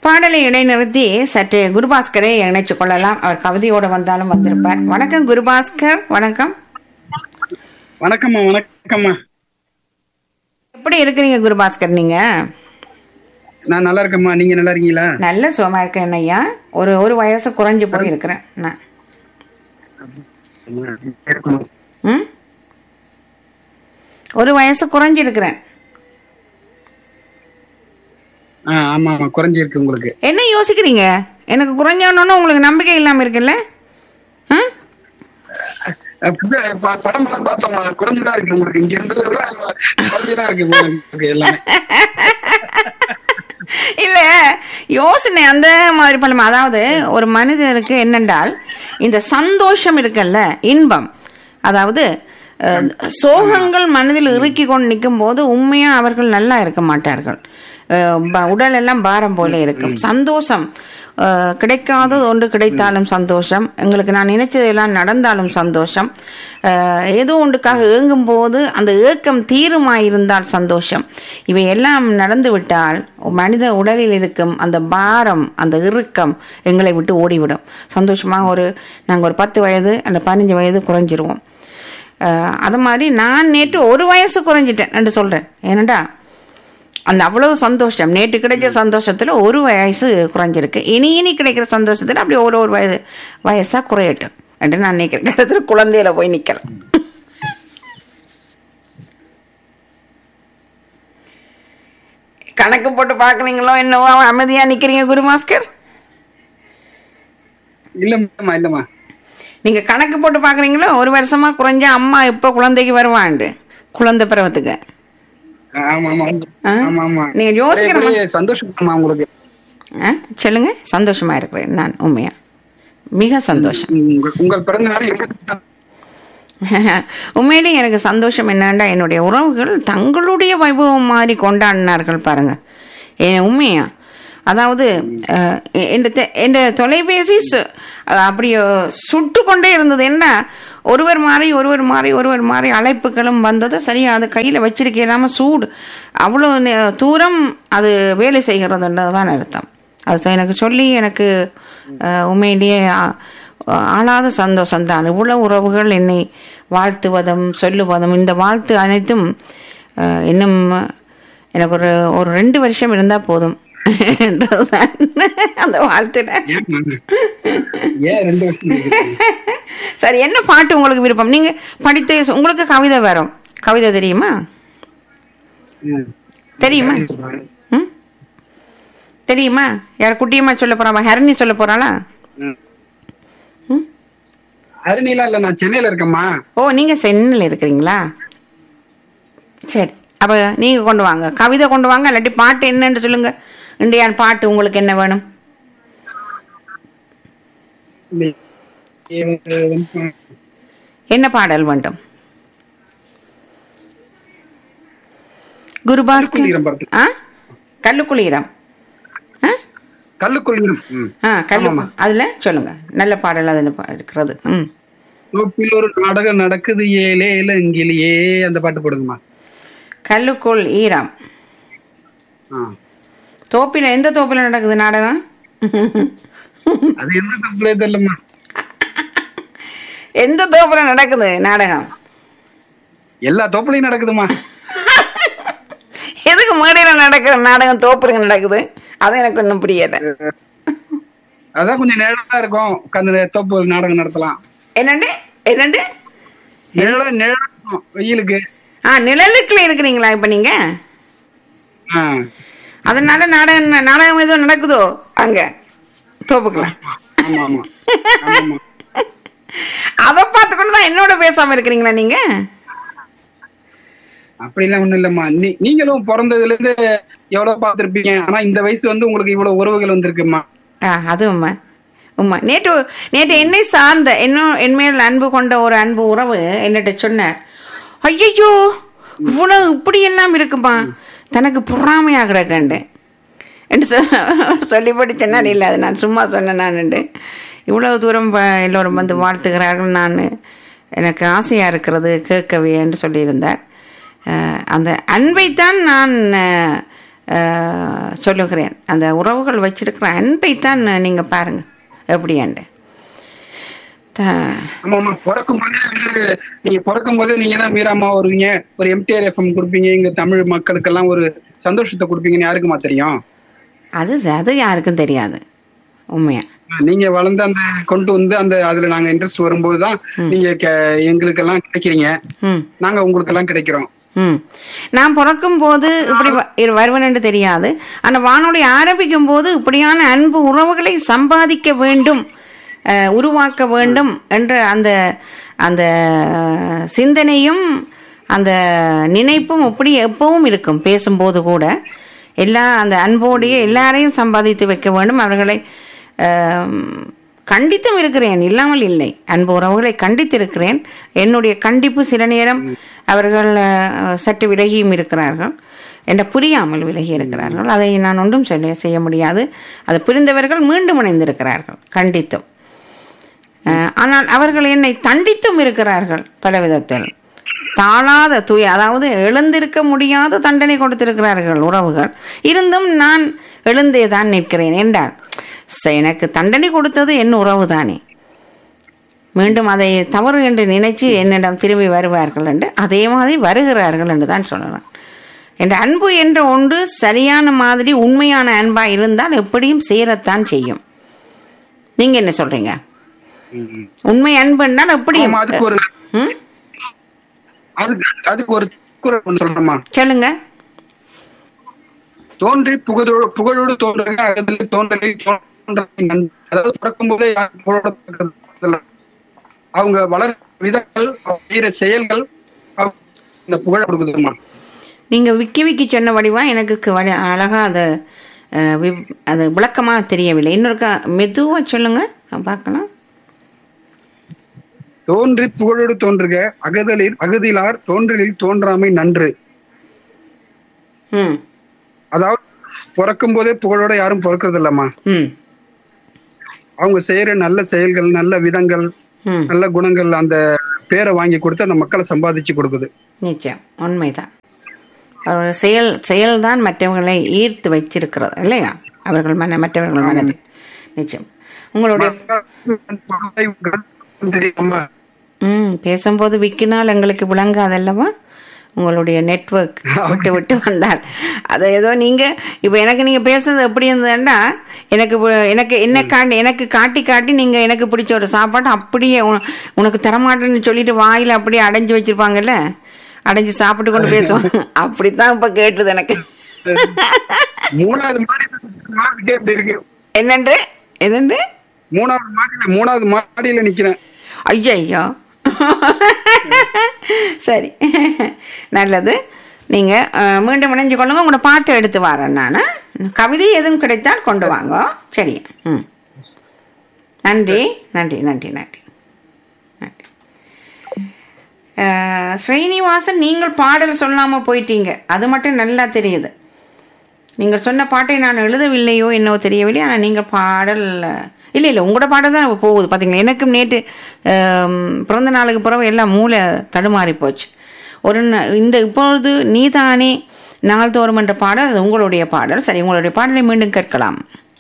பாடலை இடைநிறுத்தி சற்று குருபாஸ்கரை இணைச்சு கொள்ளலாம் அவர் கவிதையோட வந்தாலும் வந்திருப்பார் வணக்கம் குருபாஸ்கர் வணக்கம் வணக்கம்மா வணக்கம்மா எப்படி இருக்கிறீங்க குருபாஸ்கர் நீங்க நான் நல்லா இருக்கேம்மா நீங்க நல்லா இருக்கீங்களா நல்ல சுகமா இருக்கேன் ஐயா ஒரு ஒரு வயசு குறைஞ்சு போய் இருக்கிறேன் நான் ம் ஒரு வயசு குறைஞ்சு இருக்கிறேன் ஆ ஆமா ஆமா குறைஞ்சிருக்கு உங்களுக்கு என்ன யோசிக்கிறீங்க எனக்கு குறைஞ்சோன்னு உங்களுக்கு நம்பிக்கை இல்லாம இருக்குல்ல ஆ? அஹ் புது- ப- படம் எல்லாம் பார்த்தோம்மா குறைஞ்சுதான் இருக்கு உங்களுக்கு இங்க இருந்ததை விட குறைஞ்சுதான் இருக்கு உங்களுக்கு எல்லாமே இல்ல யோசனை அந்த மாதிரி பண்ணலாம் அதாவது ஒரு மனிதருக்கு என்னென்றால் இந்த சந்தோஷம் இருக்குல்ல இன்பம் அதாவது அஹ், சோகங்கள் மனதில் இறுக்கி கொண்டு நிற்கும் போது உண்மையா அவர்கள் நல்லா இருக்க மாட்டார்கள் அஹ், ப- உடல் எல்லாம் பாரம் போல இருக்கும் சந்தோஷம் அஹ், கிடைக்காதது ஒன்று கிடைத்தாலும் சந்தோஷம் எங்களுக்கு நான் நினைச்சதெல்லாம் நடந்தாலும் சந்தோஷம் அஹ், ஏதோ ஒன்றுக்காக ஏங்கும் போது அந்த ஏக்கம் தீருமாயிருந்தால் சந்தோஷம் இவை எல்லாம் நடந்து விட்டால் மனித உடலில் இருக்கும் அந்த பாரம் அந்த இறுக்கம் எங்களை விட்டு ஓடிவிடும் சந்தோஷமாக ஒரு நாங்கள் ஒரு பத்து வயது அல்ல பதினஞ்சு வயது குறைஞ்சிருவோம் அஹ், அது மாதிரி நான் நேற்று ஒரு வயசு குறைஞ்சிட்டேன் என்று சொல்கிறேன் ஏனண்டா அந்த அவ்வளவு சந்தோஷம் நேற்று கிடைச்ச சந்தோஷத்துல ஒரு வயசு குறைஞ்சிருக்கு இனி இனி கிடைக்கிற சந்தோஷத்துல அப்படி ஒரு ஒரு வயது வயசா குறையட்டும் என்று நான் நினைக்கிறேன் இடத்துல குழந்தையில போய் நிக்கலாம் கணக்கு போட்டு பாக்குறீங்களோ என்னவோ அமைதியா நிக்கிறீங்க குருமாஸ்கர் இல்லம்மா இல்லம்மா நீங்க கணக்கு போட்டு பாக்குறீங்களோ ஒரு வருஷமா குறைஞ்ச அம்மா எப்ப குழந்தைக்கு வருவாண்டு குழந்தை பருவத்துக்கு ஆமா ஆமா ஆ? ஆமா ஆமா நீங்க யோசிக்கிற ஒரே- ஒரே சந்தோஷமா உங்களுக்கு ஆ? சொல்லுங்க சந்தோஷமா இருக்கிறேன் நான் உண்மையா மிக சந்தோஷம் உங்க- உங்கள் பிறந்த நாள் எங்க உண்மையிலே எனக்கு சந்தோஷம் என்னன்னா என்னுடைய உறவுகள் தங்களுடைய வைபவம் மாதிரி கொண்டாடினார்கள் பாருங்க ஏ, உண்மையா அதாவது அஹ், எ- என் தெ- என் தொலைபேசி சு- அஹ், அப்படி சுட்டு கொண்டே இருந்தது என்ன ஒருவர் மாறி ஒருவர் மாறி ஒருவர் மாறி அழைப்புகளும் வந்தது சரியா அது கையில் வச்சிருக்க இல்லாம சூடு அவ்வளோ நே- தூரம் அது வேலை செய்கிறதுன்றது தான் அர்த்தம் அது எனக்கு சொல்லி எனக்கு அஹ், உண்மையிலேயே ஆ- ஆளாத சந்தோஷம் தான் இவ்வளவு உறவுகள் என்னை வாழ்த்துவதும் சொல்லுவதும் இந்த வாழ்த்து அனைத்தும் அஹ், இன்னும் எனக்கு ஒரு ஒரு ரெண்டு வருஷம் இருந்தா போதும் என்றதுதான் அந்த வாழ்த்துல ஏன் ஏன் ரெண்டு வருஷம் இருக்கு? சரி என்ன பாட்டு உங்களுக்கு விருப்பம் நீங்க படித்த உங்களுக்கு கவிதை வரும் கவிதை தெரியுமா ம். தெரியுமா ம் தெரியுமா யார் குட்டியம்மா சொல்ல போறாமா ஹரணி சொல்ல போறாளா ம். ம் அருணிலாம் இல்ல நான் சென்னையில இருக்கேம்மா ஓ நீங்க சென்னையில் இருக்கிறீங்களா சரி அப்ப நீங்க கொண்டு வாங்க கவிதை கொண்டு வாங்க இல்லாட்டி பாட்டு என்னன்னு சொல்லுங்க இண்டியான் பாட்டு உங்களுக்கு என்ன வேணும் என்ன பாடல் வேண்டும் குருபாஸ்கர் கல்லுக்குள்ளீரம் படத்து. ஆ கல்லுக்குளீரம் ஆ கல்லுக்குள்ளீரம் ம். ஆ கல்லு அதுல சொல்லுங்க நல்ல பாடல் அதுல பா- இருக்கிறது ம் தோப்பில் ஒரு நாடகம் நடக்குது ஏலே இளங்கிலியே அந்த பாட்டு போடுங்கம்மா கல்லுக்குள் ஈரம் ஆ. தோப்பில எந்த தோப்பில நடக்குது நாடகம் அது எந்த தப்புலே தெரியலம்மா எந்த தோப்புல நடக்குது நாடகம் எல்லா தோப்புலையும் நடக்குதுமா எதுக்கு மேடையில நடக்கிற நாடகம் தோப்புருங்க நடக்குது அது எனக்கு ஒன்றும் புரியல அதான் கொஞ்சம் நிழலா இருக்கும் உட்காந்து தோப்பு நாடகம் நடத்தலாம் என்னண்டு என்னண்டு நிழலா நிழலா இருக்கும் வெயிலுக்கு ஆ நிழலுக்குள்ள இருக்கிறீங்களா இப்ப நீங்க ஆ. அதனால நாடகம் நாடகம் எதுவும் நடக்குதோ அங்க தோப்புக்குள்ள ஆமா ஆமா ஆமாம்மா. அதை பார்த்துக்கொண்டு தான் என்னோட பேசாம இருக்கிறீங்களா நீங்க அப்படிலாம் ஒண்ணும் இல்லம்மா நீ- நீங்களும் பிறந்ததுல இருந்து எவ்வளவு பார்த்திருப்பீங்க ஆனா இந்த வயசு வந்து உங்களுக்கு இவ்வளவு உறவுகள் வந்திருக்குமா ஆ அது உண்மை உண்மை நேற்று நேற்று என்னை சார்ந்த இன்னும் என் மேல் அன்பு கொண்ட ஒரு அன்பு உறவு என்னட்ட சொன்னார் ஐயோ இவ்வளவு இப்படி எல்லாம் இருக்குமா தனக்கு பொறாமையாக கிடக்கண்டு என்று சொ- சொல்லிப்படி சொன்னார் இல்லை அது நான் சும்மா சொன்னேன் நான் இவ்வளவு தூரம் ப- எல்லோரும் வந்து வாழ்த்துகிறார்கள் நான் எனக்கு ஆசையாக இருக்கிறது கேட்கவே என்று சொல்லியிருந்தார் அஹ், அந்த அன்பைத்தான் நான் அஹ், அஹ், சொல்லுகிறேன் அந்த உறவுகள் வச்சிருக்கிற அன்பை தான் நீங்க பாருங்க எப்படியாண்டு த- ஆமா ஆமா பிறக்கும் போதே வந்து நீங்க பிறக்கும் போதே நீங்க தான் மீராமா வருவீங்க ஒரு எம்டிஆர் எஃப்எம் கொடுப்பீங்க இங்க தமிழ் மக்களுக்கெல்லாம் ஒரு சந்தோஷத்தை கொடுப்பீங்கன்னு யாருக்குமா தெரியும் அது அது யாருக்கும் தெரியாது உண்மையா நீங்க வளர்ந்து அந்த கொண்டு வந்து அந்த அதுல நாங்க இன்ட்ரெஸ்ட் வரும்போது தான் நீங்க கே- எங்களுக்கெல்லாம் கிடைக்கிறீங்க ம் நாங்க உங்களுக்கெல்லாம் கிடைக்கிறோம் ம் நான் பிறக்கும் போது இப்படி வ- இரு- வருவேன்னு தெரியாது அந்த வானொலி ஆரம்பிக்கும் போது இப்படியான அன்பு உறவுகளை சம்பாதிக்க வேண்டும் அஹ், உருவாக்க வேண்டும் என்ற அந்த அந்த அஹ், சிந்தனையும் அந்த நினைப்பும் இப்படி எப்பவும் இருக்கும் பேசும்போது கூட எல்லா அந்த அன்போடையே எல்லாரையும் சம்பாதித்து வைக்க வேண்டும் அவர்களை அஹ், கண்டித்தும் இருக்கிறேன் இல்லாமல் இல்லை அன்பு உறவுகளை கண்டித்திருக்கிறேன் என்னுடைய கண்டிப்பு சில நேரம் அவர்கள் அஹ், சற்று விலகியும் இருக்கிறார்கள் என்ற புரியாமல் விலகி இருக்கிறார்கள் அதை நான் ஒன்றும் சொல்ல செய்ய முடியாது அது புரிந்தவர்கள் மீண்டும் இணைந்திருக்கிறார்கள் கண்டித்தும் அஹ், ஆனால் அவர்கள் என்னை தண்டித்தும் இருக்கிறார்கள் பல விதத்தில் தாழாத தூய அதாவது எழுந்திருக்க முடியாத தண்டனை கொடுத்திருக்கிறார்கள் உறவுகள் இருந்தும் நான் எழுந்தே தான் நிற்கிறேன் என்றால் ச- எனக்கு தண்டனை கொடுத்தது என் உறவு தானே மீண்டும் அதை தவறு என்று நினைச்சு என்னிடம் திரும்பி வருவார்கள் என்று அதே மாதிரி வருகிறார்கள் என்று தான் சொல்லலாம் என்ற அன்பு என்ற ஒன்று சரியான மாதிரி உண்மையான அன்பா இருந்தால் எப்படியும் சேரத்தான் செய்யும் நீங்க என்ன சொல்றீங்க உண்மை அன்பு என்றால் எப்படியும் ஆமா, அதுக்கு ஒரு ம்? அதுக்கு அதுக்கு ஒரு திருக்குறள் ஒண்ணு சொல்றேம்மா சொல்லுங்க தோன்றி புகழோடு புகழோடு தோன்றுக அகதில் தோன்றலில் தோன்ற அதாவது பிறக்கும் போதே யாரும் புகழோட பிறக்கறதில்ல. அவங்க வளர விதங்கள் அவங்க செய்யற செயல்கள் அவங்க இந்த புகழ கொடுக்குதுமா நீங்க விக்கி விக்கி சொன்ன வடிவா எனக்கு கு- வடி- அழகா அது அஹ், விவ்- அது விளக்கமா தெரியவில்லை இன்னொருக்கா மெதுவா சொல்லுங்க நான் பார்க்கலாம் தோன்றி புகழோடு தோன்றுக அகதலில் அகதிலார் தோன்றலில் தோன்றாமை நன்று ம் அதாவது பிறக்கும் போதே புகழோட யாரும் பிறக்கிறது இல்லம்மா ம் அவங்க செய்யற நல்ல செயல்கள் நல்ல விதங்கள் ம் நல்ல குணங்கள் அந்த பேரை வாங்கி கொடுத்து அந்த மக்களை சம்பாதிச்சு கொடுக்குது நிச்சயம் உண்மைதான் அவர்கள் செயல் செயல்தான் மற்றவர்களை ஈர்த்து வச்சிருக்கிறது இல்லையா அவர்கள் மன மற்றவர்கள் மனதில் நிச்சயம் உங்களுடைய தெரியுமா ம் பேசும்போது விக்கினால் எங்களுக்கு விளங்காதல்லவா உங்களுடைய நெட்வொர்க் விட்டு விட்டு வந்தால் அது ஏதோ நீங்க இப்போ எனக்கு நீங்க பேசுறது எப்படி இருந்ததுன்னா எனக்கு வு- எனக்கு என்ன காட்டி எனக்கு காட்டி காட்டி நீங்க எனக்கு பிடிச்ச ஒரு சாப்பாட்டை அப்படியே உன- உனக்கு தரமாட்டேன்னு சொல்லிட்டு வாயில அப்படியே அடைஞ்சு வச்சிருப்பாங்கல்ல அடைஞ்சு சாப்பிட்டு கொண்டு பேசுவாங்க அப்படித்தான் இப்ப கேட்டுது எனக்கு மூணாவது மாடி மாடிக்கே இப்படி இருக்கு என்னன்று என்னன்று மூணாவது மாடியில மூணாவது மாடியில நிக்கிறேன் ஐயோ ஐயோ சரி நல்லது நீங்க அஹ், மீண்டும் இணைஞ்சு கொள்ளுங்க உங்களோட பாட்டு எடுத்து வரேன் நான் கவிதை எதுவும் கிடைத்தால் கொண்டு வாங்க சரி ம் நன்றி நன்றி நன்றி நன்றி நன்றி அஹ், ஸ்ரீனிவாசன் நீங்கள் பாடல் சொல்லாம போயிட்டீங்க அது மட்டும் நல்லா தெரியுது நீங்கள் சொன்ன பாட்டை நான் எழுதவில்லையோ என்னவோ தெரியவில்லை ஆனால் நீங்கள் பாடல் இல்லை இல்லை உங்களோட பாடல் தான் போகுது பார்த்தீங்களா எனக்கும் நேற்று ஆம், பிறந்த நாளுக்கு பிறகு எல்லாம் மூளை தடுமாறி போச்சு ஒரு ந- இந்த இப்பொழுது நீதானே நாள்தோறும் என்ற பாடல் அது உங்களுடைய பாடல் சரி உங்களுடைய பாடலை மீண்டும் கேட்கலாம்